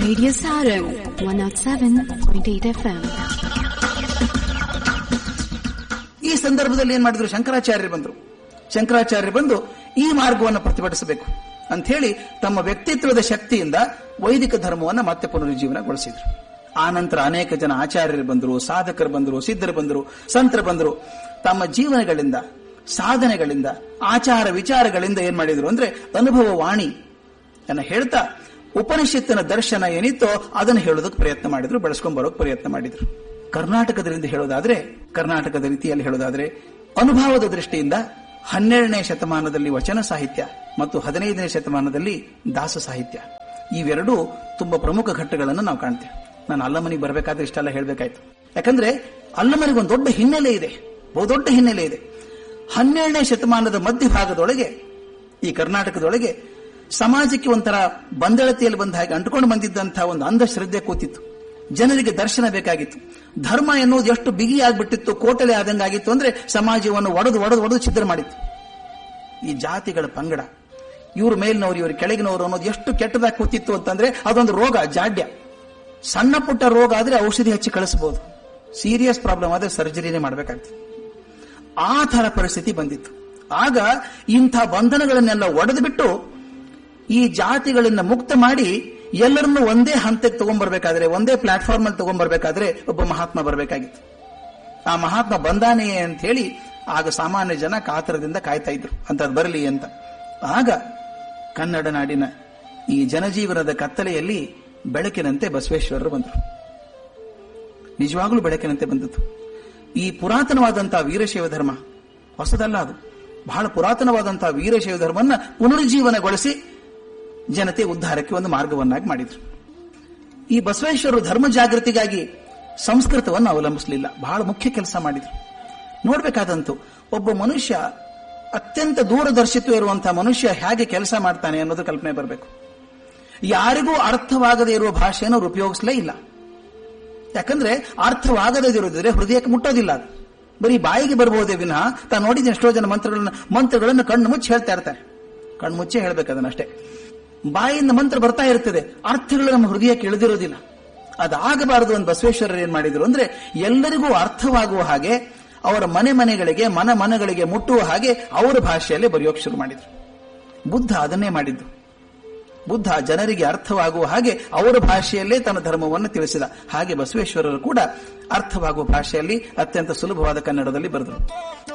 Radio Sarum 107.8 FM. ಈ ಸಂದರ್ಭದಲ್ಲಿ ಏನ್ ಮಾಡಿದ್ರು ಶಂಕರಾಚಾರ್ಯರು ಬಂದರು ಶಂಕರಾಚಾರ್ಯರು ಬಂದು ಈ ಮಾರ್ಗವನ್ನು ಪ್ರತಿಭಟಿಸಬೇಕು ಅಂತ ಹೇಳಿ ತಮ್ಮ ವ್ಯಕ್ತಿತ್ವದ ಶಕ್ತಿಯಿಂದ ವೈದಿಕ ಧರ್ಮವನ್ನು ಮತ್ತೆ ಪುನರುಜ್ಜೀವನಗೊಳಿಸಿದ್ರು ಆ ನಂತರ ಅನೇಕ ಜನ ಆಚಾರ್ಯರು ಬಂದರು ಸಾಧಕರು ಬಂದರು ಸಿದ್ಧರು ಬಂದರು ಸಂತರು ಬಂದರು ತಮ್ಮ ಜೀವನಗಳಿಂದ ಸಾಧನೆಗಳಿಂದ ಆಚಾರ ವಿಚಾರಗಳಿಂದ ಏನ್ ಮಾಡಿದ್ರು ಅಂದ್ರೆ ಅನುಭವ ವಾಣಿ ಅನ್ನ ಹೇಳ್ತಾ ಉಪನಿಷತ್ತಿನ ದರ್ಶನ ಏನಿತ್ತೋ ಅದನ್ನು ಹೇಳೋದಕ್ಕೆ ಪ್ರಯತ್ನ ಮಾಡಿದ್ರು ಬೆಳೆಸ್ಕೊಂಡ್ ಬರೋಕ್ ಪ್ರಯತ್ನ ಮಾಡಿದ್ರು ಕರ್ನಾಟಕದಿಂದ ಹೇಳೋದಾದ್ರೆ ಕರ್ನಾಟಕದ ರೀತಿಯಲ್ಲಿ ಹೇಳೋದಾದ್ರೆ ಅನುಭವದ ದೃಷ್ಟಿಯಿಂದ ಹನ್ನೆರಡನೇ ಶತಮಾನದಲ್ಲಿ ವಚನ ಸಾಹಿತ್ಯ ಮತ್ತು ಹದಿನೈದನೇ ಶತಮಾನದಲ್ಲಿ ದಾಸ ಸಾಹಿತ್ಯ ಇವೆರಡೂ ತುಂಬಾ ಪ್ರಮುಖ ಘಟ್ಟಗಳನ್ನು ನಾವು ಕಾಣ್ತೇವೆ ನಾನು ಅಲ್ಲಮನಿಗೆ ಬರಬೇಕಾದ್ರೆ ಇಷ್ಟೆಲ್ಲ ಹೇಳಬೇಕಾಯ್ತು ಯಾಕಂದ್ರೆ ಅಲ್ಲಮನಿಗೆ ಒಂದು ದೊಡ್ಡ ಹಿನ್ನೆಲೆ ಇದೆ ಬಹುದೊಡ್ಡ ಹಿನ್ನೆಲೆ ಇದೆ ಹನ್ನೆರಡನೇ ಶತಮಾನದ ಮಧ್ಯಭಾಗದೊಳಗೆ ಈ ಕರ್ನಾಟಕದೊಳಗೆ ಸಮಾಜಕ್ಕೆ ಒಂಥರ ಬಂದಳತೆಯಲ್ಲಿ ಬಂದ ಹಾಗೆ ಅಂಟುಕೊಂಡು ಬಂದಿದ್ದಂತಹ ಒಂದು ಅಂಧಶ್ರದ್ಧೆ ಕೂತಿತ್ತು ಜನರಿಗೆ ದರ್ಶನ ಬೇಕಾಗಿತ್ತು ಧರ್ಮ ಎನ್ನುವುದು ಎಷ್ಟು ಬಿಗಿಯಾಗ್ಬಿಟ್ಟಿತ್ತು ಕೋಟಲೆ ಆದಂಗಾಗಿತ್ತು ಅಂದ್ರೆ ಸಮಾಜವನ್ನು ಒಡೆದು ಒಡೆದು ಒಡೆದು ಛಿದ್ರ ಮಾಡಿತ್ತು ಈ ಜಾತಿಗಳ ಪಂಗಡ ಇವ್ರ ಮೇಲಿನವರು ಇವ್ರ ಕೆಳಗಿನವರು ಅನ್ನೋದು ಎಷ್ಟು ಕೆಟ್ಟದಾಗಿ ಕೂತಿತ್ತು ಅಂತಂದ್ರೆ ಅದೊಂದು ರೋಗ ಜಾಡ್ಯ ಸಣ್ಣ ಪುಟ್ಟ ರೋಗ ಆದ್ರೆ ಔಷಧಿ ಹಚ್ಚಿ ಕಳಿಸಬಹುದು ಸೀರಿಯಸ್ ಪ್ರಾಬ್ಲಮ್ ಆದ್ರೆ ಸರ್ಜರಿನೇ ಮಾಡಬೇಕಾಗ್ತದೆ ಆ ತರ ಪರಿಸ್ಥಿತಿ ಬಂದಿತ್ತು ಆಗ ಇಂಥ ಬಂಧನಗಳನ್ನೆಲ್ಲ ಒಡೆದು ಬಿಟ್ಟು ಈ ಜಾತಿಗಳನ್ನ ಮುಕ್ತ ಮಾಡಿ ಎಲ್ಲರನ್ನು ಒಂದೇ ಹಂತಕ್ಕೆ ತಗೊಂಡ್ಬರ್ಬೇಕಾದ್ರೆ ಒಂದೇ ಪ್ಲಾಟ್ಫಾರ್ಮ್ ಅಲ್ಲಿ ತಗೊಂಡ್ಬರ್ಬೇಕಾದ್ರೆ ಒಬ್ಬ ಮಹಾತ್ಮ ಬರಬೇಕಾಗಿತ್ತು ಆ ಮಹಾತ್ಮ ಬಂದಾನೆಯೇ ಅಂತ ಹೇಳಿ ಆಗ ಸಾಮಾನ್ಯ ಜನ ಕಾತರದಿಂದ ಕಾಯ್ತಾ ಇದ್ರು ಅಂತದ್ ಬರಲಿ ಅಂತ ಆಗ ಕನ್ನಡ ನಾಡಿನ ಈ ಜನಜೀವನದ ಕತ್ತಲೆಯಲ್ಲಿ ಬೆಳಕಿನಂತೆ ಬಸವೇಶ್ವರರು ಬಂದರು ನಿಜವಾಗ್ಲೂ ಬೆಳಕಿನಂತೆ ಬಂದದ್ದು ಈ ಪುರಾತನವಾದಂತಹ ವೀರಶೈವ ಧರ್ಮ ಹೊಸದಲ್ಲ ಅದು ಬಹಳ ಪುರಾತನವಾದಂತಹ ವೀರಶೈವ ಧರ್ಮವನ್ನ ಪುನರುಜ್ಜೀವನಗೊಳಿಸಿ ಜನತೆ ಉದ್ಧಾರಕ್ಕೆ ಒಂದು ಮಾರ್ಗವನ್ನಾಗಿ ಮಾಡಿದ್ರು ಈ ಬಸವೇಶ್ವರರು ಧರ್ಮ ಜಾಗೃತಿಗಾಗಿ ಸಂಸ್ಕೃತವನ್ನು ಅವಲಂಬಿಸಲಿಲ್ಲ ಬಹಳ ಮುಖ್ಯ ಕೆಲಸ ಮಾಡಿದ್ರು ನೋಡ್ಬೇಕಾದಂತೂ ಒಬ್ಬ ಮನುಷ್ಯ ಅತ್ಯಂತ ದೂರದರ್ಶಿತ್ವ ಇರುವಂತಹ ಮನುಷ್ಯ ಹೇಗೆ ಕೆಲಸ ಮಾಡ್ತಾನೆ ಅನ್ನೋದು ಕಲ್ಪನೆ ಬರಬೇಕು ಯಾರಿಗೂ ಅರ್ಥವಾಗದೇ ಇರುವ ಭಾಷೆಯನ್ನು ಅವ್ರು ಉಪಯೋಗಿಸಲೇ ಇಲ್ಲ ಯಾಕಂದ್ರೆ ಅರ್ಥವಾಗದಿರೋದ್ರೆ ಹೃದಯಕ್ಕೆ ಮುಟ್ಟೋದಿಲ್ಲ ಅದು ಬರೀ ಬಾಯಿಗೆ ಬರಬಹುದೇ ವಿನಃ ತಾನು ನೋಡಿದ ಎಷ್ಟೋ ಜನ ಮಂತ್ರಗಳನ್ನ ಮಂತ್ರಗಳನ್ನು ಕಣ್ಣು ಮುಚ್ಚಿ ಹೇಳ್ತಾ ಇರ್ತಾರೆ ಕಣ್ಣು ಮುಚ್ಚೆ ಹೇಳ್ಬೇಕು ಅದನ್ನಷ್ಟೇ ಬಾಯಿಂದ ಮಂತ್ರ ಬರ್ತಾ ಇರ್ತದೆ ಅರ್ಥಗಳು ನಮ್ಮ ಹೃದಯಕ್ಕೆ ಇಳಿದಿರೋದಿಲ್ಲ ಅದಾಗಬಾರದು ಅಂತ ಬಸವೇಶ್ವರರು ಏನ್ ಮಾಡಿದ್ರು ಅಂದ್ರೆ ಎಲ್ಲರಿಗೂ ಅರ್ಥವಾಗುವ ಹಾಗೆ ಅವರ ಮನೆ ಮನೆಗಳಿಗೆ ಮನ ಮನಗಳಿಗೆ ಮುಟ್ಟುವ ಹಾಗೆ ಅವರ ಭಾಷೆಯಲ್ಲೇ ಬರೆಯೋಕೆ ಶುರು ಮಾಡಿದ್ರು ಬುದ್ಧ ಅದನ್ನೇ ಮಾಡಿದ್ದು ಬುದ್ಧ ಜನರಿಗೆ ಅರ್ಥವಾಗುವ ಹಾಗೆ ಅವರ ಭಾಷೆಯಲ್ಲೇ ತನ್ನ ಧರ್ಮವನ್ನು ತಿಳಿಸಿದ ಹಾಗೆ ಬಸವೇಶ್ವರರು ಕೂಡ ಅರ್ಥವಾಗುವ ಭಾಷೆಯಲ್ಲಿ ಅತ್ಯಂತ ಸುಲಭವಾದ ಕನ್ನಡದಲ್ಲಿ ಬರೆದರು